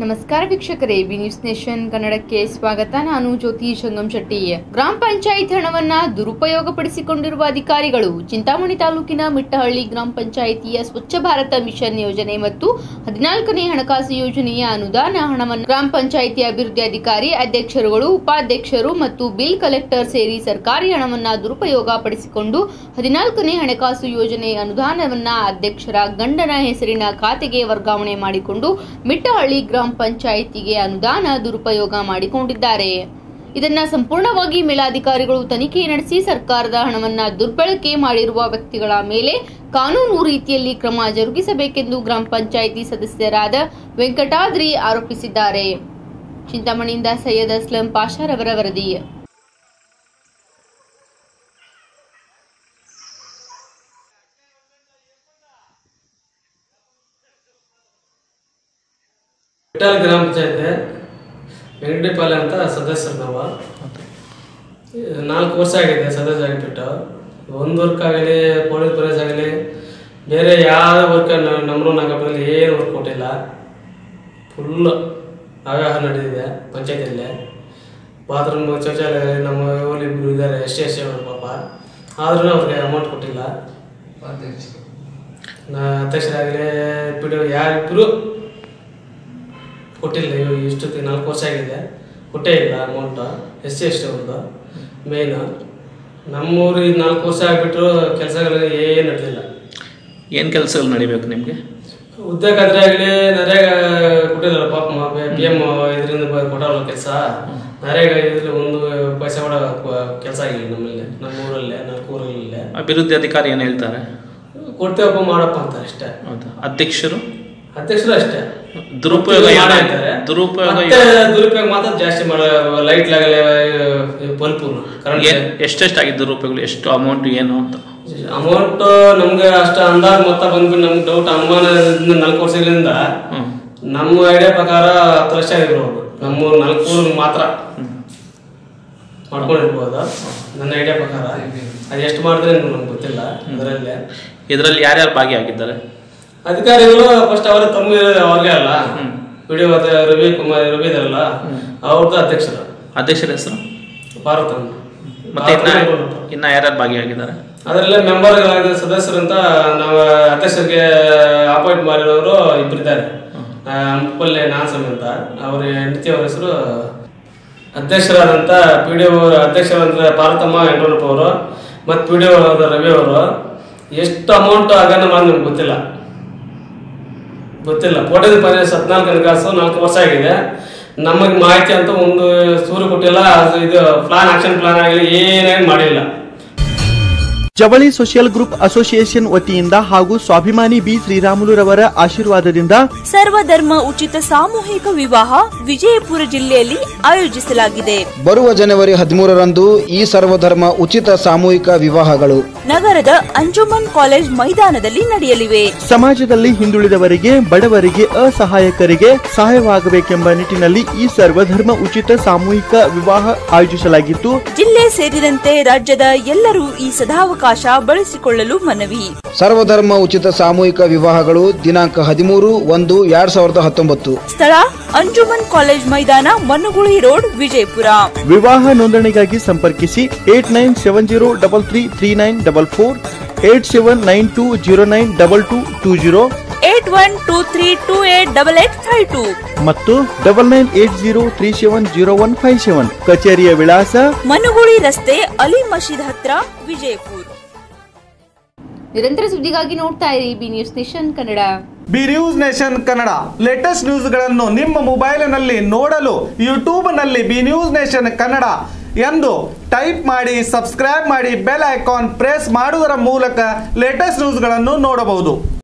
ನಮಸ್ಕಾರ ವೀಕ್ಷಕರೇ B news nation ಕನ್ನಡಕ್ಕೆ ಸ್ವಾಗತ ನಾನು ಜ್ಯೋತಿ ಶಂಗಂ ಶೆಟ್ಟಿ ಗ್ರಾಮ ಪಂಚಾಯತ್ ಹಣವನ್ನ ದುರುಪಯೋಗಪಡಿಸಿಕೊಂಡಿರುವ ಅಧಿಕಾರಿಗಳು ಚಿಂತಾಮಣಿ ತಾಲೂಕಿನ ಮಿಟ್ಟಹಳ್ಳಿ ಗ್ರಾಮ ಪಂಚಾಯಿತಿಯ ಸ್ವಚ್ಛ ಭಾರತ ಮಿಷನ್ ಯೋಜನೆ ಮತ್ತು ಹದಿನಾಲ್ಕನೇ ಹಣಕಾಸು ಯೋಜನೆಯ ಅನುದಾನ ಹಣವನ್ನು ಗ್ರಾಮ ಪಂಚಾಯಿತಿ ಅಭಿವೃದ್ಧಿ ಅಧಿಕಾರಿ ಅಧ್ಯಕ್ಷರುಗಳು ಉಪಾಧ್ಯಕ್ಷರು ಮತ್ತು ಬಿಲ್ ಕಲೆಕ್ಟರ್ ಸೇರಿ ಸರ್ಕಾರಿ ಹಣವನ್ನ ದುರುಪಯೋಗ ಪಡಿಸಿಕೊಂಡು ಹದಿನಾಲ್ಕನೇ ಹಣಕಾಸು ಯೋಜನೆ ಅನುದಾನವನ್ನ ಅಧ್ಯಕ್ಷರ ಗಂಡನ ಹೆಸರಿನ ಖಾತೆಗೆ ವರ್ಗಾವಣೆ ಮಾಡಿಕೊಂಡು ಮಿಟ್ಟಹಳ್ಳಿ ಗ್ರಾಮ ಪಂಚಾಯಿತಿಗೆ ಅನುದಾನ ದುರುಪಯೋಗ ಮಾಡಿಕೊಂಡಿದ್ದಾರೆ ಇದನ್ನ ಸಂಪೂರ್ಣವಾಗಿ ಮೇಲಾಧಿಕಾರಿಗಳು ತನಿಖೆ ನಡೆಸಿ ಸರ್ಕಾರದ ಹಣವನ್ನ ದುರ್ಬಳಕೆ ಮಾಡಿರುವ ವ್ಯಕ್ತಿಗಳ ಮೇಲೆ ಕಾನೂನು ರೀತಿಯಲ್ಲಿ ಕ್ರಮ ಜರುಗಿಸಬೇಕೆಂದು ಗ್ರಾಮ ಪಂಚಾಯಿತಿ ಸದಸ್ಯರಾದ ವೆಂಕಟಾದ್ರಿ ಆರೋಪಿಸಿದ್ದಾರೆ ಚಿಂತಾಮಣಿಯಿಂದ ಸೈಯದ್ ಅಸ್ಲಂ ಪಾಷಾರವರ ವರದಿ ವಿಠಲ್ ಗ್ರಾಮ ಪಂಚಾಯತ್ ವೆಂಕಟಪಾಳ್ಯ ಅಂತ ಸದಸ್ಯರು ನಾವು ನಾಲ್ಕು ವರ್ಷ ಆಗಿದೆ ಸದಸ್ಯ ಆಗಿಬಿಟ್ಟು ಒಂದು ವರ್ಕ್ ಆಗಲಿ ಪೊಲೀಸ್ ಪೊಲೀಸ್ ಆಗಲಿ ಬೇರೆ ಯಾವ ವರ್ಕ್ ನಮ್ಮರು ನಾಗಪ್ಪದಲ್ಲಿ ಏನು ವರ್ಕ್ ಕೊಟ್ಟಿಲ್ಲ ಫುಲ್ ಅವ್ಯವಹಾರ ನಡೆದಿದೆ ಪಂಚಾಯತಿಯಲ್ಲಿ ಬಾತ್ರೂಮ್ ಶೌಚಾಲಯ ನಮ್ಮ ಊರಲ್ಲಿ ಇಬ್ಬರು ಇದ್ದಾರೆ ಎಷ್ಟೇ ಎಷ್ಟೇ ಅವರು ಪಾಪ ಆದ್ರೂ ಅವ್ರಿಗೆ ಅಮೌಂಟ್ ಕೊಟ್ಟಿಲ್ಲ ನಾ ಅಧ್ಯಕ್ಷರಾಗಲಿ ಪಿ ಡಿ ಯಾರಿಬ್ಬರು ಕೊಟ್ಟಿಲ್ಲ ಇವು ಇಷ್ಟೊತ್ತಿಗೆ ನಾಲ್ಕು ವರ್ಷ ಆಗಿದೆ ಕೊಟ್ಟೇ ಇಲ್ಲ amount S C S T ಅವ್ರದ್ದು ಮೇಯ್ನು ನಮ್ಮೂರು ಈ ನಾಲ್ಕು ವರ್ಷ ಆಗಿಬಿಟ್ರು ಕೆಲಸಗಳು ಏನು ನಡೆದಿಲ್ಲ ಏನು ಕೆಲಸಗಳು ನಡಿಬೇಕು ನಿಮಗೆ ಉದ್ಯೋಗ ಆದ್ರೆ ಆಗಲಿ ನರೇಗಾ ಕೊಟ್ಟಿಲ್ಲ ಪಾಪ ಪಿ ಎಮ್ ಇದರಿಂದ ಕೊಟ್ಟಲ್ಲ ಕೆಲಸ ನರೇಗಾ ಇದ್ರಲ್ಲಿ ಒಂದು ಪೈಸೆ ಕೂಡ ಕೆಲಸ ಆಗಿಲ್ಲ ನಮ್ಮಲ್ಲಿ ನಮ್ಮ ಊರಲ್ಲೇ ನಾಲ್ಕು ಊರಲ್ಲೇ ಅಭಿವೃದ್ಧಿ ಅಧಿಕಾರಿ ಏನು ಹೇಳ್ತಾರೆ ಕೊಡ್ತೇವಪ್ಪ ಮಾಡಪ್ಪ ಅಂತಾರೆ ಅಷ್ಟೇ ಹೌದಾ ಅಧ್ಯಕ್ಷರು ಅಧ್ಯಕ್ಷರು ಅಷ್ಟೇ ದುರುಪಯೋಗ ಮಾಡ ಏನು- ಅಂತಾರೆ. ದುರುಪಯೋಗ ಮತ್ತೆ ದುರುಪಯೋಗ ಮಾತ್ರ ಜಾಸ್ತಿ ಮಾಡ ಲೈಟ್ ಆಗಲಿ ಬಲ್ಪು ಕರೆಂಟ್ ಏನು ಎಷ್ಟೆಷ್ಟಾಗಿದೆ ದುರುಪಯೋಗಗಳು ಎಷ್ಟು ಅಮೌಂಟ್ ಏನು ಅಂತ ಅಮೌಂಟ್ ನಮ್ಗೆ ಅಷ್ಟು ಅಂದಾಜು ಮೊತ್ತ ಬಂದ್ಬಿಟ್ಟು ನಮ್ಗೆ ಡೌಟ್ ಅನುಮಾನದಿಂದ ನಾಲ್ಕು ವರ್ಷಗಳಿಂದ ಹ್ಞೂ ನಮ್ಮ ಐಡಿಯಾ ಪ್ರಕಾರ ಹತ್ತು ಲಕ್ಷ ಆಗಿರ್ಬೋದು ನಮ್ಮ ನಾಲ್ಕು ಊರಿಗೆ ಮಾತ್ರ ಮಾಡ್ಕೊಂಡಿರ್ಬೋದು ನನ್ನ ಐಡಿಯಾ ಪ್ರಕಾರ ಅದು ಎಷ್ಟು ಮಾಡಿದ್ರೆ ನಮ್ಗೆ ಗೊತ್ತಿಲ್ಲ ಅದರಲ್ಲೇ ಇದರಲ್ಲಿ ಯಾರ್ಯಾರು ಭಾಗಿಯಾಗಿದ್ದಾರೆ ಅಧಿಕಾರಿಗಳು ಫಸ್ಟ್ ಅವರ ತಮ್ಮ ಅವ್ರಿಗೆ ಅಲ್ಲ ವಿಡಿಯೋ ರವಿ ಕುಮಾರ್ ರವಿ ಇದಾರಲ್ಲ ಅವ್ರದ್ದು ಅಧ್ಯಕ್ಷರು ಅಧ್ಯಕ್ಷರ ಹೆಸರು ಭಾರತ ಮತ್ತೆ ಇನ್ನ ಇನ್ನ ಯಾರ್ಯಾರು ಭಾಗಿಯಾಗಿದ್ದಾರೆ ಅದರಲ್ಲೇ ಮೆಂಬರ್ ಸದಸ್ಯರು ಅಂತ ನಾವು ಅಧ್ಯಕ್ಷರಿಗೆ ಅಪಾಯಿಂಟ್ ಮಾಡಿರೋರು ಇಬ್ಬರಿದ್ದಾರೆ ಮುಪ್ಪಲ್ಲೆ ನಾನ್ಸ್ವಾಮಿ ಅಂತ ಅವ್ರ ಹೆಂಡತಿ ಅವ್ರ ಹೆಸರು ಅಧ್ಯಕ್ಷರಾದಂಥ ಪಿ ಡಿ ಒ ಅಧ್ಯಕ್ಷರಾದಂಥ ಪಾರ್ವತಮ್ಮ ಯಂಡ್ರಪ್ಪ ಅವರು ಮತ್ತು ಪಿ ಡಿ ಒ ರವಿ ಅವರು ಎಷ್ಟು ಅಮೌಂಟ್ ಆಗನ ಮಾಡಿ ನಮ್ಗೆ ಗೊತ್ತಿಲ್ಲ ಗೊತ್ತಿಲ್ಲ ಕೋಟೆ ಪಂಚಾಯತ್ ಹದಿನಾಲ್ಕು ಹಣಕಾಸು ನಾಲ್ಕು ವರ್ಷ ಆಗಿದೆ ನಮಗೆ ಮಾಹಿತಿ ಅಂತ ಒಂದು ಸೂರು ಕೊಟ್ಟಿಲ್ಲ ಅದು ಇದು ಪ್ಲಾನ್ ಆಕ್ಷನ್ ಪ್ಲಾನ್ ಆಗಲಿ ಏನೇನು ಮಾಡಿಲ್ಲ ಜವಳಿ ಸೋಷಿಯಲ್ ಗ್ರೂಪ್ ಅಸೋಸಿಯೇಷನ್ ವತಿಯಿಂದ ಹಾಗೂ ಸ್ವಾಭಿಮಾನಿ ಬಿ ಶ್ರೀರಾಮುಲುರವರ ಆಶೀರ್ವಾದದಿಂದ ಸರ್ವಧರ್ಮ ಉಚಿತ ಸಾಮೂಹಿಕ ವಿವಾಹ ವಿಜಯಪುರ ಜಿಲ್ಲೆಯಲ್ಲಿ ಆಯೋಜಿಸಲಾಗಿದೆ ಬರುವ ಜನವರಿ ಹದಿಮೂರರಂದು ಈ ಸರ್ವಧರ್ಮ ಉಚಿತ ಸಾಮೂಹಿಕ ವಿವಾಹಗಳು ನಗರದ ಅಂಜುಮನ್ ಕಾಲೇಜ್ ಮೈದಾನದಲ್ಲಿ ನಡೆಯಲಿವೆ ಸಮಾಜದಲ್ಲಿ ಹಿಂದುಳಿದವರಿಗೆ ಬಡವರಿಗೆ ಅಸಹಾಯಕರಿಗೆ ಸಹಾಯವಾಗಬೇಕೆಂಬ ನಿಟ್ಟಿನಲ್ಲಿ ಈ ಸರ್ವಧರ್ಮ ಉಚಿತ ಸಾಮೂಹಿಕ ವಿವಾಹ ಆಯೋಜಿಸಲಾಗಿತ್ತು ಜಿಲ್ಲೆ ಸೇರಿದಂತೆ ರಾಜ್ಯದ ಎಲ್ಲರೂ ಈ ಸದಾವಕಾಶ ಬಳಸಿಕೊಳ್ಳಲು ಮನವಿ ಸರ್ವಧರ್ಮ ಉಚಿತ ಸಾಮೂಹಿಕ ವಿವಾಹಗಳು ದಿನಾಂಕ ಹದಿಮೂರು ಒಂದು ಎರಡ್ ಸಾವಿರದ ಹತ್ತೊಂಬತ್ತು ಸ್ಥಳ ಅಂಜುಮನ್ ಕಾಲೇಜ್ ಮೈದಾನ ಮನುಗುಳಿ ರೋಡ್ ವಿಜಯಪುರ ವಿವಾಹ ನೋಂದಣಿಗಾಗಿ ಸಂಪರ್ಕಿಸಿ eight nine seven zero double three three nine double four eight seven nine two zero nine double two two zero eight one two three two eight double eight five two ಮತ್ತು double nine eight zero three seven zero one five seven ಕಚೇರಿಯ ವಿಳಾಸ ಮನುಗುಳಿ ರಸ್ತೆ ಅಲಿ ಮಸೀದ್ ಹತ್ರ ವಿಜಯಪುರ ನಿರಂತರ ಸುದ್ದಿಗಾಗಿ ನೋಡ್ತಾ ಇರಿ B news nation Kannada B news nation Kannada latest ನ್ಯೂಸ್ಗಳನ್ನು ನಿಮ್ಮ ಮೊಬೈಲಿನಲ್ಲಿ ನೋಡಲು ಯೂಟ್ಯೂಬ್ನಲ್ಲಿ ಬಿ ನ್ಯೂಸ್ ನೇಷನ್ ಕನ್ನಡ ಎಂದು ಟೈಪ್ ಮಾಡಿ ಸಬ್ಸ್ಕ್ರೈಬ್ ಮಾಡಿ ಬೆಲ್ ಐಕಾನ್ ಪ್ರೆಸ್ ಮಾಡುವುದರ ಮೂಲಕ ಲೇಟೆಸ್ಟ್ ನ್ಯೂಸ್ಗಳನ್ನು ನೋಡಬಹುದು